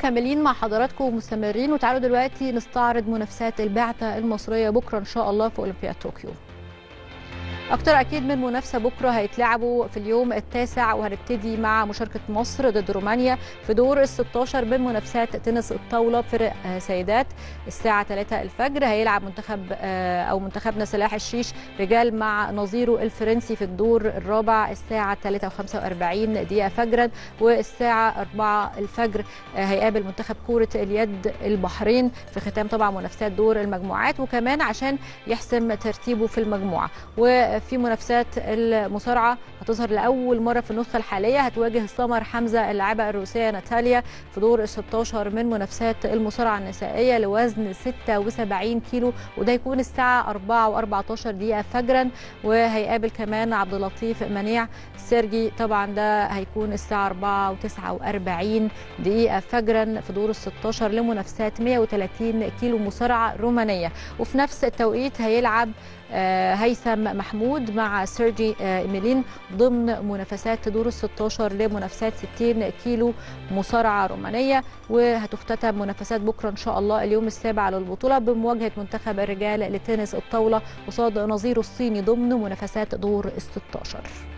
مكملين مع حضراتكم ومستمرين وتعالوا دلوقتي نستعرض منافسات البعثه المصريه بكره ان شاء الله في اولمبياد طوكيو اكتر اكيد من منافسه بكره هيتلعبوا في اليوم التاسع وهنبتدي مع مشاركه مصر ضد رومانيا في دور ال 16 من منافسات تنس الطاوله فرق سيدات الساعه 3 الفجر هيلعب منتخب او منتخبنا سلاح الشيش رجال مع نظيره الفرنسي في الدور الرابع الساعه 3 و45 دقيقه فجرا والساعه 4 الفجر هيقابل منتخب كره اليد البحرين في ختام طبعا منافسات دور المجموعات وكمان عشان يحسم ترتيبه في المجموعه و في منافسات المصارعه هتظهر لاول مره في النسخه الحاليه هتواجه سمر حمزه اللاعبه الروسيه ناتاليا في دور ال 16 من منافسات المصارعه النسائيه لوزن 76 كيلو وده يكون الساعه 4 و14 دقيقه فجرا وهيقابل كمان عبد اللطيف منيع سيرجي طبعا ده هيكون الساعه 4 و49 دقيقه فجرا في دور ال 16 لمنافسات 130 كيلو مصارعه رومانيه وفي نفس التوقيت هيلعب هيثم محمود مع سيرجي ايميلين ضمن منافسات دور ال 16 لمنافسات 60 كيلو مصارعه رومانيه وهتختتم منافسات بكره ان شاء الله اليوم السابع للبطوله بمواجهه منتخب الرجال لتنس الطاوله قصاد نظيره الصيني ضمن منافسات دور ال 16